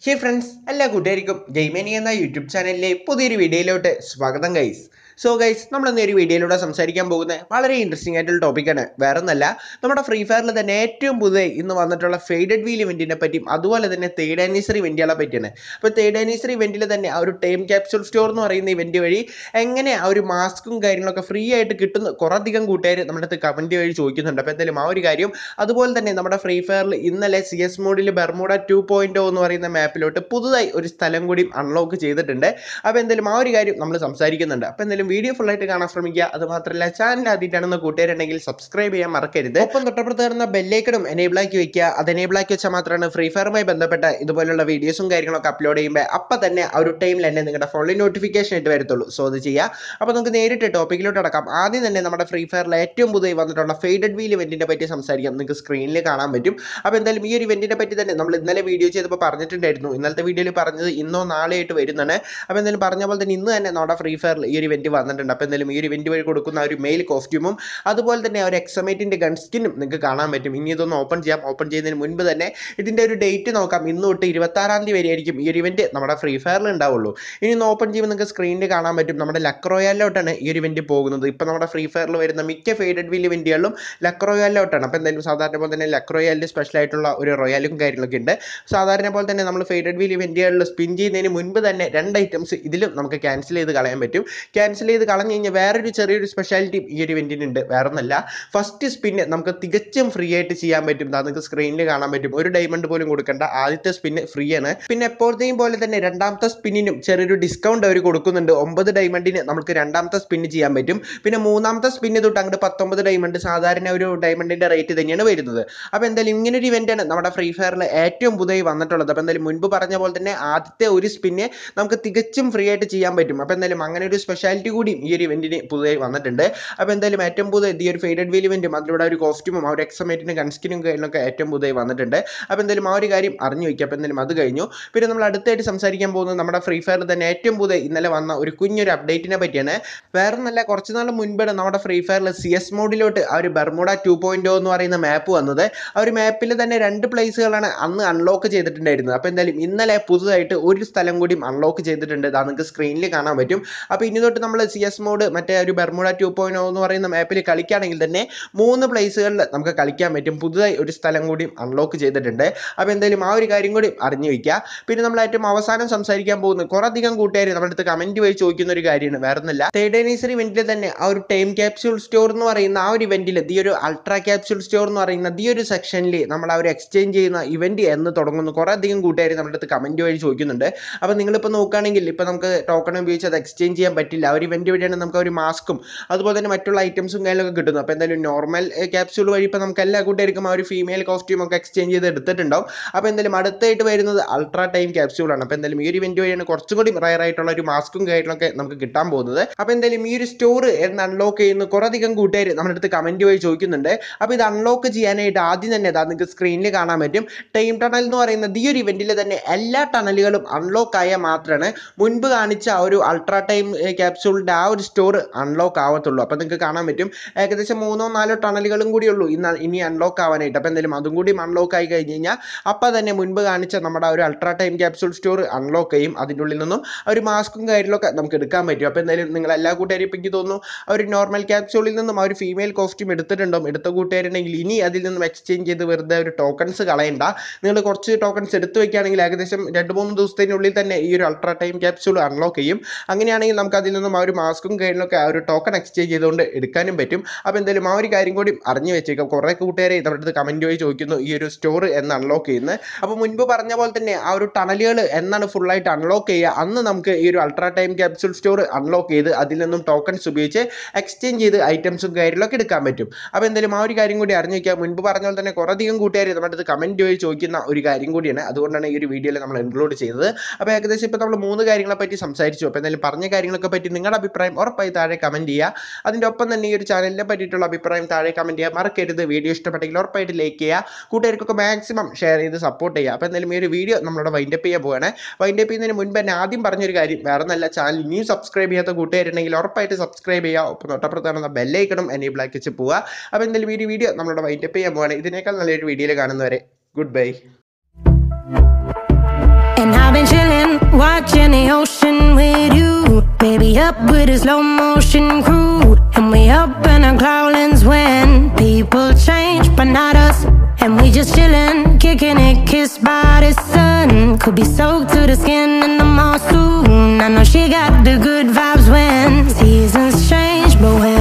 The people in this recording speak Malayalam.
ഹേ ഫ്രണ്ട്സ് എല്ലാ കൂട്ടുകാർക്കും ജയ്മേനി എന്ന യൂട്യൂബ് ചാനലിലെ പുതിയൊരു വീഡിയോയിലോട്ട് സ്വാഗതം ഗൈസ് സോ ഗൈസ് നമ്മൾ ഇന്ന് ഒരു വീഡിയോയിലൂടെ സംസാരിക്കാൻ പോകുന്ന വളരെ ഇൻട്രസ്റ്റിംഗ് ആയിട്ടുള്ള ടോപ്പിക്കാണ് വേറെ ഒന്നല്ല നമ്മുടെ ഫ്രീ ഫയറിൽ തന്നെ ഏറ്റവും പുതിയ ഇന്ന് വന്നിട്ടുള്ള ഫെയ്ഡഡ് വീൽ ഇവൻറ്റിനെ പറ്റിയും അതുപോലെ തന്നെ തേർഡ് ആനിവേഴ്സറി ഇവൻറ്റുകളെ പറ്റിയാണ് അപ്പോൾ തേർഡ് ആനിവേഴ്സറി ഇവൻറ്റിൽ തന്നെ ആ ഒരു ടൈം ക്യാപ്സ്യൂൾ സ്റ്റോർ എന്ന് പറയുന്ന ഇവൻറ്റ് വഴി എങ്ങനെ ആ ഒരു മാസ്കും കാര്യങ്ങളൊക്കെ ഫ്രീ ആയിട്ട് കിട്ടുന്ന കുറേയധികം കൂട്ടുകാർ നമ്മുടെ അടുത്ത് കമൻറ്റ് വഴി ചോദിക്കുന്നുണ്ട് അപ്പോൾ എന്തായാലും ആ ഒരു കാര്യം അതുപോലെ തന്നെ നമ്മുടെ ഫ്രീ ഫയറിൽ ഇന്നലെ സി എസ് മോഡിൽ ബെർമൂഡ ടു പോയിന്റ് എന്ന് പറയുന്ന മാപ്പിലോട്ട് പുതുതായി ഒരു സ്ഥലം കൂടി അൺലോക്ക് ചെയ്തിട്ടുണ്ട് അപ്പോൾ എന്തായാലും ആ ഒരു കാര്യം നമ്മൾ സംസാരിക്കുന്നുണ്ട് അപ്പോൾ എന്തായാലും വീഡിയോ ഫുള്ളായിട്ട് കാണാൻ ശ്രമിക്കുക അത് മാത്രമല്ല ചാനൽ ആദ്യമായിട്ടാണെന്ന് കൂട്ടുകാരുണ്ടെങ്കിൽ സബ്സ്ക്രൈബ് ചെയ്യാൻ മറക്കരുത് ഒപ്പം തൊട്ടപ്പുറത്ത് വരുന്ന ബെല്ലേക്കടും എനേബിൾ ആക്കി വെക്കുക അത് എനേബിൾ ആക്കി വെച്ചാൽ മാത്രമാണ് ഫ്രീ ഫയറുമായി ബന്ധപ്പെട്ട ഇതുപോലുള്ള വീഡിയോസും കാര്യങ്ങളൊക്കെ അപ്ലോഡ് ചെയ്യുമ്പോൾ അപ്പം തന്നെ ആ ഒരു ടൈമിൽ തന്നെ നിങ്ങളുടെ ഫോണിൽ നോട്ടിഫിക്കേഷൻ ആയിട്ട് വരത്തുള്ളൂ സോ അത് ചെയ്യുക അപ്പോൾ നമുക്ക് നേരിട്ട് ടോപ്പിക്കിലോട്ട് അടക്കാം ആദ്യം തന്നെ നമ്മുടെ ഫ്രീ ഫയറിൽ ഏറ്റവും പുതിയ വന്നിട്ടുള്ള ഫെയ്ഡഡ് വീൽ ഇവൻറ്റിനെ പറ്റി സംസാരിക്കാം നിങ്ങൾക്ക് സ്ക്രീനിൽ കാണാൻ പറ്റും അപ്പോൾ എന്തായാലും ഈ ഒരു ഇവൻറ്റിനെ പറ്റി തന്നെ നമ്മൾ ഇന്നലെ വീഡിയോ ചെയ്തപ്പോൾ പറഞ്ഞിട്ടുണ്ടായിരുന്നു ഇന്നലത്തെ വീഡിയോയിൽ പറഞ്ഞത് ഇന്നോ നാളെ ആയിട്ട് വരുന്നതാണ് അപ്പോൾ എന്തായാലും പറഞ്ഞ പോലെ തന്നെ ഇന്ന് തന്നെ നമ്മുടെ ഫ്രീ ഫയറിൽ ഈ ഒരു ഇവൻറ്റ് വന്നിട്ടുണ്ട് അപ്പോൾ എന്തായാലും ഈ ഒരു ഇവൻറ്റ് വഴി കൊടുക്കുന്ന ആ ഒരു മെയിൽ കോസ്റ്റ്യൂമും അതുപോലെ തന്നെ ആ ഒരു എക്സമേറ്റിൻ്റെ ഗൺ സ്കിന്നും നിങ്ങൾക്ക് കാണാൻ പറ്റും ഇനി ഇതൊന്ന് ഓപ്പൺ ചെയ്യാം ഓപ്പൺ ചെയ്യുന്നതിന് മുൻപ് തന്നെ ഇതിൻ്റെ ഒരു ഡേറ്റ് നോക്കാം ഇന്ന് തൊട്ട് ഇരുപത്താറാം തീയതി വരെ ആയിരിക്കും ഈ ഒരു ഇവൻറ്റ് നമ്മുടെ ഫ്രീ ഫയറിൽ ഉണ്ടാവുള്ളൂ ഇനി ഒന്ന് ഓപ്പൺ ചെയ്യുമ്പോൾ നിങ്ങൾക്ക് സ്ക്രീനിൽ കാണാൻ പറ്റും നമ്മുടെ ലക്രോയാലോട്ടാണ് ഈ ഒരു ഇവൻറ്റ് പോകുന്നത് ഇപ്പോൾ നമ്മുടെ ഫ്രീ ഫയറിൽ വരുന്ന മിക്ക ഫെയ്ഡഡ് വീൽ ഇവൻറ്റുകളിലും ലക്രോയാലോട്ടാണ് അപ്പോൾ എന്തായാലും സാധാരണ പോലെ തന്നെ ലക്രോയാലിൽ സ്പെഷ്യൽ ആയിട്ടുള്ള ഒരു റോയാലും കാര്യങ്ങളൊക്കെ ഉണ്ട് സാധാരണ പോലെ തന്നെ നമ്മൾ ഫെയ്ഡഡ് വീൽ ഇവൻറ്റുകളിൽ സ്പിൻ ചെയ്യുന്നതിന് മുൻപ് തന്നെ രണ്ട് ഐറ്റംസ് ഇതിലും നമുക്ക് ക്യാൻസൽ ചെയ്ത് കളയാൻ പറ്റും ക്യാൻസൽ ചെയ്ത് കളഞ്ഞു കഴിഞ്ഞാൽ വേറൊരു ചെറിയൊരു സ്പെഷ്യാലിറ്റി ഈ ഒരു ഇവൻറ്റിനുണ്ട് വേറെ ഒന്നല്ല ഫസ്റ്റ് സ്പിന്ന് നമുക്ക് തികച്ചും ഫ്രീ ആയിട്ട് ചെയ്യാൻ പറ്റും അത് നിങ്ങൾക്ക് സ്ക്രീനിൽ കാണാൻ പറ്റും ഒരു ഡയമണ്ട് പോലും കൊടുക്കേണ്ട ആദ്യത്തെ സ്പിന്ന് ഫ്രീ ആണ് പിന്നെ എപ്പോഴത്തെയും പോലെ തന്നെ രണ്ടാമത്തെ സ്പിന്നിനും ചെറിയൊരു ഡിസ്കൗണ്ട് അവർ കൊടുക്കുന്നുണ്ട് ഒമ്പത് ഡയമണ്ടിന് നമുക്ക് രണ്ടാമത്തെ സ്പിന്ന് ചെയ്യാൻ പറ്റും പിന്നെ മൂന്നാമത്തെ സ്പിന്ന് തൊട്ട് അങ്ങോട്ട് പത്തൊമ്പത് ഡയമണ്ട് സാധാരണ ഒരു ഡയമണ്ടിന്റെ റേറ്റ് തന്നെയാണ് വരുന്നത് അപ്പോൾ എന്തായാലും ഇങ്ങനെ ഒരു ഇവൻ്റാണ് നമ്മുടെ ഫ്രീ ഫയറിൽ ഏറ്റവും പുതിയ വന്നിട്ടുള്ളത് അപ്പോൾ എന്തായാലും മുൻപ് പറഞ്ഞ പോലെ തന്നെ ആദ്യത്തെ ഒരു സ്പിന്നെ നമുക്ക് തികച്ചും ഫ്രീ ആയിട്ട് ചെയ്യാൻ പറ്റും അപ്പോൾ എന്തായാലും അങ്ങനെ ഒരു സ്പെഷ്യാലിറ്റി കൂടി ഈ ഒരു ഇവൻറ്റിന് പുതിയതായി വന്നിട്ടുണ്ട് അപ്പോൾ എന്തായാലും ഏറ്റവും പുതിയ ഈ ഒരു ഫെയ്ഡഡ് വീൽ ഇവൻറ്റും അതിലൂടെ ഒരു കോസ്റ്റ്യൂമും ആ ഒരു എക്സമേറ്റിനും ഗൺസ്കിനും കാര്യങ്ങളൊക്കെ ഏറ്റവും പുതിയതായി വന്നിട്ടുണ്ട് അപ്പോൾ എന്തായാലും ആ ഒരു കാര്യം അറിഞ്ഞു വയ്ക്കുക അപ്പോൾ എന്തായാലും അത് കഴിഞ്ഞു പിന്നെ നമ്മൾ അടുത്തായിട്ട് സംസാരിക്കാൻ പോകുന്നത് നമ്മുടെ ഫ്രീ ഫയറിൽ തന്നെ ഏറ്റവും പുതിയ ഇന്നലെ വന്ന ഒരു കുഞ്ഞൊരു അപ്ഡേറ്റിനെ പറ്റിയാണ് വേറെ നല്ല കുറച്ച് നാൾ മുൻപാണ് നമ്മുടെ ഫ്രീ ഫയറിൽ സി എസ് മോഡിലോട്ട് ആ ഒരു ബർമുഡ ടു പോയിന്റ് എന്ന് പറയുന്ന മാപ്പ് വന്നത് ആ ഒരു മാപ്പിൽ തന്നെ രണ്ട് പ്ലേസുകളാണ് അന്ന് അൺലോക്ക് ചെയ്തിട്ടുണ്ടായിരുന്നത് അപ്പോൾ എന്തായാലും ഇന്നലെ പുതുതായിട്ട് ഒരു സ്ഥലം കൂടി അൺലോക്ക് ചെയ്തിട്ടുണ്ട് അത് നിങ്ങൾക്ക് സ്ക്രീനിൽ കാണാൻ പറ്റും അപ്പോൾ ഇനി തൊട്ട് നമ്മൾ സി എസ് മോഡ് മറ്റേ ഒരു ബർമുഡ ടു പോയിന്റ് എന്ന് പറയുന്ന മാപ്പിൽ കളിക്കുകയാണെങ്കിൽ തന്നെ മൂന്ന് പ്ലേസുകളിൽ നമുക്ക് കളിക്കാൻ പറ്റും പുതുതായി ഒരു സ്ഥലം കൂടി അൺലോക്ക് ചെയ്തിട്ടുണ്ട് അപ്പോൾ എന്തായാലും ആ ഒരു കാര്യം കൂടി അറിഞ്ഞു വയ്ക്കുക പിന്നെ നമ്മൾ ഏറ്റവും അവസാനം സംസാരിക്കാൻ പോകുന്നത് കുറേ അധികം കൂട്ടുകാർ നമ്മുടെ അടുത്ത് കമൻറ്റ് വഴി ചോദിക്കുന്ന ഒരു കാര്യമാണ് വേറെ ഒന്നല്ല തേർഡ് ആനിവേഴ്സറി ഇവൻറ്റിൽ തന്നെ ആ ഒരു ടൈം ക്യാപ്സ്യൂൾ സ്റ്റോർ എന്ന് പറയുന്ന ആ ഒരു ഇവൻറ്റിൽ ഈ ഒരു അൾട്രാ ക്യാപ്സ്യൂൾ സ്റ്റോർ എന്ന് പറയുന്ന ഈ ഒരു സെക്ഷനിൽ നമ്മൾ ആ ഒരു എക്സ്ചേഞ്ച് ചെയ്യുന്ന ഇവൻറ്റ് എന്ന് തുടങ്ങുന്നു കുറേ അധികം കൂട്ടുകാർ നമ്മുടെ അടുത്ത് കമൻറ്റ് വഴി ചോദിക്കുന്നുണ്ട് അപ്പോൾ നിങ്ങളിപ്പോൾ നോക്കുകയാണെങ്കിൽ ഇപ്പോൾ നമുക്ക് ടോക്കൺ ഉപയോഗിച്ച് അത് എക്സ്ചേഞ്ച് ചെയ്യാൻ പറ്റില്ല ആ ഒരു ഇവൻറ്റ് വഴിയാണ് നമുക്ക് ആ ഒരു മാസ്കും അതുപോലെ തന്നെ മറ്റുള്ള ഐറ്റംസും കാര്യങ്ങളൊക്കെ കിട്ടുന്നു അപ്പോൾ എന്തായാലും നോർമൽ ക്യാപ്സ്യൂൾ വഴി ഇപ്പോൾ നമുക്ക് എല്ലാ കൂട്ടുകാർക്കും ആ ഒരു ഫീമെയിൽ കോസ്റ്റ്യൂം ഒക്കെ എക്സ്ചേഞ്ച് ചെയ്ത് എടുത്തിട്ടുണ്ടാവും അപ്പോൾ എന്തായാലും അടുത്തായിട്ട് വരുന്നത് അൾട്രാ ടൈം ക്യാപ്സ്യൂൾ ആണ് അപ്പോൾ എന്തായാലും ഈ ഒരു ഇവൻറ്റ് വഴിയാണ് കുറച്ചും കൂടി റയർ ആയിട്ടുള്ള ഒരു മാസ്കും കാര്യങ്ങളൊക്കെ നമുക്ക് കിട്ടാൻ പോകുന്നത് അപ്പോൾ എന്തായാലും ഈ ഒരു സ്റ്റോർ എന്ന് അൺലോക്ക് ചെയ്യുന്ന കുറേ അധികം കൂട്ടുകാർ നമ്മുടെ അടുത്ത് കമൻറ്റ് വഴി ചോദിക്കുന്നുണ്ട് അപ്പോൾ ഇത് അൺലോക്ക് ചെയ്യാനായിട്ട് ആദ്യം തന്നെ അതാ നിങ്ങൾക്ക് സ്ക്രീനിൽ കാണാൻ പറ്റും ടൈം ടണൽ എന്ന് പറയുന്നത് ഈ ഒരു ഇവൻറ്റിൽ തന്നെ എല്ലാ ടണലുകളും അൺലോക്ക് ആയാൽ മാത്രമാണ് മുൻപ് കാണിച്ച ആ ഒരു അൾട്രാ ടൈം ക്യാപ്സ്യൂളിൻ്റെ ആ ഒരു സ്റ്റോർ അൺലോക്ക് ആവത്തുള്ളൂ അപ്പോൾ നിങ്ങൾക്ക് കാണാൻ പറ്റും ഏകദേശം മൂന്നോ നാലോ ടണലുകളും കൂടി ഉള്ളൂ ഇന്ന് ഇനി അൺലോക്ക് ആവാനായിട്ട് അപ്പോൾ എന്തായാലും അതും കൂടി അൺലോക്ക് ആയി കഴിഞ്ഞ് കഴിഞ്ഞാൽ അപ്പോൾ തന്നെ മുൻപ് കാണിച്ച നമ്മുടെ ആ ഒരു ultra time capsule store unlock ചെയ്യും അതിൻ്റെ ഉള്ളിൽ നിന്നും ആ ഒരു മാസ്കും കാര്യങ്ങളൊക്കെ നമുക്ക് എടുക്കാൻ പറ്റും അപ്പോൾ എന്തായാലും നിങ്ങൾ എല്ലാ കൂട്ടുകാരും ഇപ്പം എനിക്ക് തോന്നുന്നു ആ ഒരു നോർമൽ ക്യാപ്സ്യൂളിൽ നിന്നും ആ ഒരു ഫീമെയിൽ കോസ്റ്റ്യൂം എടുത്തിട്ടുണ്ടാവും എടുത്ത കൂട്ടുകാരുണ്ടെങ്കിൽ ഇനി അതിൽ നിന്നും എക്സ്ചേഞ്ച് ചെയ്ത് വെറുതെ ഒരു ടോക്കൺസ് കളയണ്ട നിങ്ങൾ കുറച്ച് ടോക്കൺസ് എടുത്തു വെക്കുകയാണെങ്കിൽ ഏകദേശം രണ്ട് മൂന്ന് ദിവസത്തിനുള്ളിൽ തന്നെ ഈ ഒരു അൾട്രാ ടൈം ക്യാപ്സ്യൂൾ അൺലോക്ക് ചെയ്യും അങ്ങനെയാണെങ്കിൽ നമുക്ക് അതിൽ നിന്നും ആ ഒരു മാസ്കും കാര്യങ്ങളൊക്കെ ആ ഒരു ടോക്കൺ എക്സ്ചേഞ്ച് ചെയ്തുകൊണ്ട് എടുക്കാനും പറ്റും അപ്പോൾ എന്തായാലും ആ ഒരു കാര്യം കൂടി അറിഞ്ഞു വെച്ചേക്കാം കുറേ കൂട്ടുകാരെ നമ്മുടെ അടുത്ത് കമൻറ്റ് വഴി ചോദിക്കുന്നു ഈ ഒരു സ്റ്റോർ എന്ന് അൺലോക്ക് ചെയ്യുന്നത് അപ്പോൾ മുൻപ് പറഞ്ഞ പോലെ തന്നെ ആ ഒരു ടണലുകൾ എന്നാണ് ഫുള്ളായിട്ട് അൺലോക്ക് ചെയ്യുക അന്ന് നമുക്ക് ഈ ഒരു ultra time capsule store unlock ചെയ്ത് അതിൽ നിന്നും ടോക്കൺസ് ഉപയോഗിച്ച് എക്സ്ചേഞ്ച് ചെയ്ത് ഐറ്റംസും കാര്യങ്ങളൊക്കെ എടുക്കാൻ പറ്റും അപ്പോൾ എന്തായാലും ആ ഒരു കാര്യം കൂടി അറിഞ്ഞു വയ്ക്കുക മുൻപ് പറഞ്ഞ പോലെ തന്നെ കുറേ അധികം കൂട്ടുകാർ നമ്മുടെ അടുത്ത് കമൻറ്റ് വഴി ചോദിക്കുന്ന ഒരു കാര്യം കൂടിയാണ് അതുകൊണ്ടാണ് ഈ ഒരു വീഡിയോയിൽ നമ്മൾ ഇൻക്ലൂഡ് ചെയ്തത് അപ്പോൾ ഏകദേശം ഇപ്പോൾ നമ്മൾ മൂന്ന് കാര്യങ്ങളെ പറ്റി സംസാരിച്ചു അപ്പോൾ എന്തായാലും പറഞ്ഞ കാര്യങ്ങളൊക്കെ പറ്റി നിങ്ങളുടെ അഭിപ്രായം ഉറപ്പായി താഴെ കമൻറ്റ് ചെയ്യുക അതിൻ്റെ ഒപ്പം തന്നെ ഈ ഒരു ചാനലിനെ പറ്റിയിട്ടുള്ള അഭിപ്രായം താഴെ കമൻറ്റ് ചെയ്യുക മറക്കരുത് വീഡിയോ ഇഷ്ടപ്പെട്ടെങ്കിൽ ഉറപ്പായിട്ട് ലൈക്ക് ചെയ്യുക കൂട്ടുകാർക്കൊക്കെ മാക്സിമം ഷെയർ ചെയ്ത് സപ്പോർട്ട് ചെയ്യുക അപ്പോൾ എന്തായാലും ഈ ഒരു വീഡിയോ നമ്മളോട് വൈൻഡപ്പ് ചെയ്യാൻ പോവുകയാണ് വൈൻഡപ്പ് ചെയ്യുന്നതിന് മുൻപ് തന്നെ ആദ്യം പറഞ്ഞൊരു കാര്യം വേറെ നല്ല ചാനൽ ഇനിയും സബ്സ്ക്രൈബ് ചെയ്യാത്ത കൂട്ടുകാരുണ്ടെങ്കിൽ ഉറപ്പായിട്ട് സബ്സ്ക്രൈബ് ചെയ്യുക ഒപ്പം തൊട്ടപ്പുറത്താണ് ബെല്ലൈക്കണം എനേബിൾ ആക്കി വെച്ച് പോവുക അപ്പോൾ എന്തായാലും ഈ ഒരു വീഡിയോ നമ്മളോട് വൈൻഡപ്പ് ചെയ്യാൻ പോവുകയാണ് ഇതിനേക്കാൾ നല്ലൊരു വീഡിയോയിൽ കാണുന്നവരെ good bye And I've been chillin', watching the ocean with you. Baby, up with a slow motion crew. And we up in our clouds when people change, but not us. And we just chillin', kicking it, kissed by the sun. Could be soaked to the skin in the mall soon. I know she got the good vibes when seasons change, but when